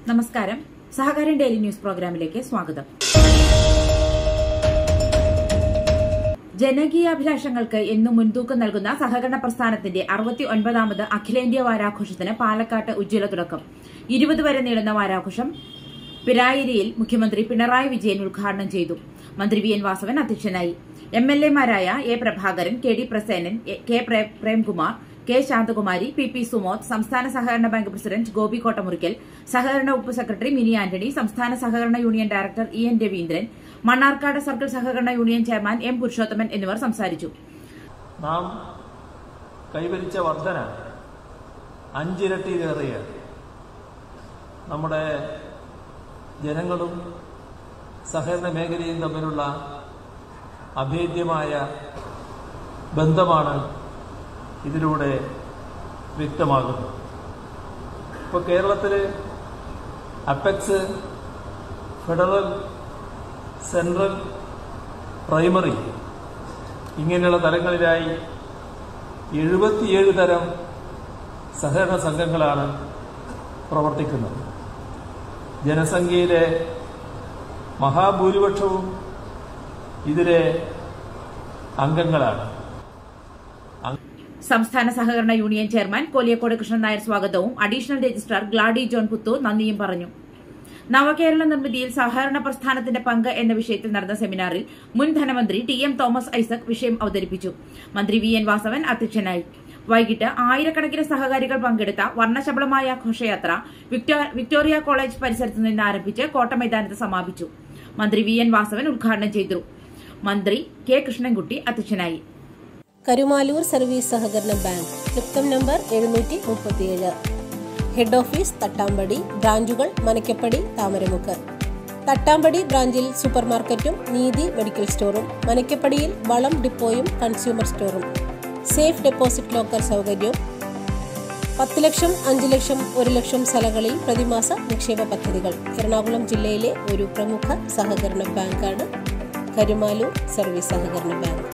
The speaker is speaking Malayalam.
നമസ്കാരം സഹകാരൻ ഡെയിലി ന്യൂസ് പ്രോഗ്രാമിലേക്ക് സ്വാഗതം ജനകീയാഭിലാഷങ്ങൾക്ക് എന്നും മുൻതൂക്കം നൽകുന്ന സഹകരണ പ്രസ്ഥാനത്തിന്റെ അറുപത്തി ഒൻപതാമത് അഖിലേന്ത്യാ വാരാഘോഷത്തിന് പാലക്കാട്ട് ഉജ്ജ്വല തുടക്കം ഇരുപത് വരെ നീളുന്ന വാരാഘോഷം പിരായിരിയിൽ മുഖ്യമന്ത്രി പിണറായി വിജയൻ ഉദ്ഘാടനം ചെയ്തു മന്ത്രി വി എൻ വാസവൻ അധ്യക്ഷനായി എം എൽ എമാരായ A Prabhakaran K D Prasenan A- K പ്രേ- Premkumar K Santhakumari P P Sumod സംസ്ഥാന സഹകരണ ബാങ്ക് പ്രസിഡന്റ് ഗോപി കോട്ടമുറിക്കൽ സഹകരണ വകുപ്പ് സെക്രട്ടറി മിനി ആന്റണി സംസ്ഥാന സഹകരണ union director E N Raveendran Mannarkkad circle സഹകരണ യൂണിയൻ ചെയർമാൻ എം പുരുഷോത്തമൻ എന്നിവർ സംസാരിച്ചു നാം കൈവരിച്ച വർധന അഞ്ചിരട്ടിയിലേറെയാണ് നമ്മുടെ ജനങ്ങളും സഹകരണ മേഖലയും തമ്മിലുള്ള അഭേദ്യമായ ബന്ധമാണ് ഇതിലൂടെ വ്യക്തമാകുന്നത് ഇപ്പോൾ കേരളത്തിൽ അപ്പെക്സ് ഫെഡറൽ സെൻട്രൽ പ്രൈമറി ഇങ്ങനെയുള്ള തലങ്ങളിലായി എഴുപത്തിയേഴ് തരം സഹകരണ സംഘങ്ങളാണ് പ്രവർത്തിക്കുന്നത് ജനസംഖ്യയിലെ മഹാഭൂരിപക്ഷവും ഇതിലെ അംഗങ്ങളാണ് സംസ്ഥാന സഹകരണ യൂണിയൻ ചെയർമാൻ കോലിയക്കോട് കൃഷ്ണൻ നായർ സ്വാഗതവും additional registrar Gladdy John Puthur നന്ദിയും പറഞ്ഞു നവകേരള നിർമ്മിതിയിൽ സഹകരണ പ്രസ്ഥാനത്തിന്റെ പങ്ക് എന്ന വിഷയത്തിൽ നടന്ന സെമിനാറിൽ മുൻ ധനമന്ത്രി ടി എം തോമസ് ഐസക് വിഷയം അവതരിപ്പിച്ചു മന്ത്രി വി എൻ വാസവൻ അധ്യക്ഷനായി വൈകിട്ട് ആയിരക്കണക്കിന് സഹകാരികൾ പങ്കെടുത്ത വർണ്ണശബളമായ ഘോഷയാത്ര വിക്ടോ- വിക്ടോറിയ കോളേജ് പരിസരത്ത് നിന്ന് ആരംഭിച്ച് കോട്ടമൈതാനത്ത് സമാപിച്ചു മന്ത്രി വി എൻ വാസവൻ ഉദ്ഘാടനം ചെയ്തു മന്ത്രി കെ കൃഷ്ണൻകുട്ടി അധ്യക്ഷനായി കരുമാലൂർ സർവീസ് സഹകരണ ബാങ്ക് ക്ലിപ്തം നമ്പർ എഴുന്നൂറ്റി മുപ്പത്തിയേഴ് ഹെഡ് ഓഫീസ് തട്ടാമ്പടി ബ്രാഞ്ചുകൾ മനക്കപ്പടി താമരമുക്ക് തട്ടാമ്പടി ബ്രാഞ്ചിൽ സൂപ്പർ മാർക്കറ്റും നീതി മെഡിക്കൽ സ്റ്റോറും മനക്കപ്പടിയിൽ വളം ഡിപ്പോയും കൺസ്യൂമർ സ്റ്റോറും സേഫ് ഡെപ്പോസിറ്റ് ലോക്കർ സൗകര്യവും പത്ത് ലക്ഷം അഞ്ച് ലക്ഷം ഒരു ലക്ഷം സ്ഥലങ്ങളിൽ പ്രതിമാസ നിക്ഷേപ പദ്ധതികൾ എറണാകുളം ജില്ലയിലെ ഒരു പ്രമുഖ സഹകരണ ബാങ്കാണ് കരുമാലൂർ സർവീസ് സഹകരണ ബാങ്ക്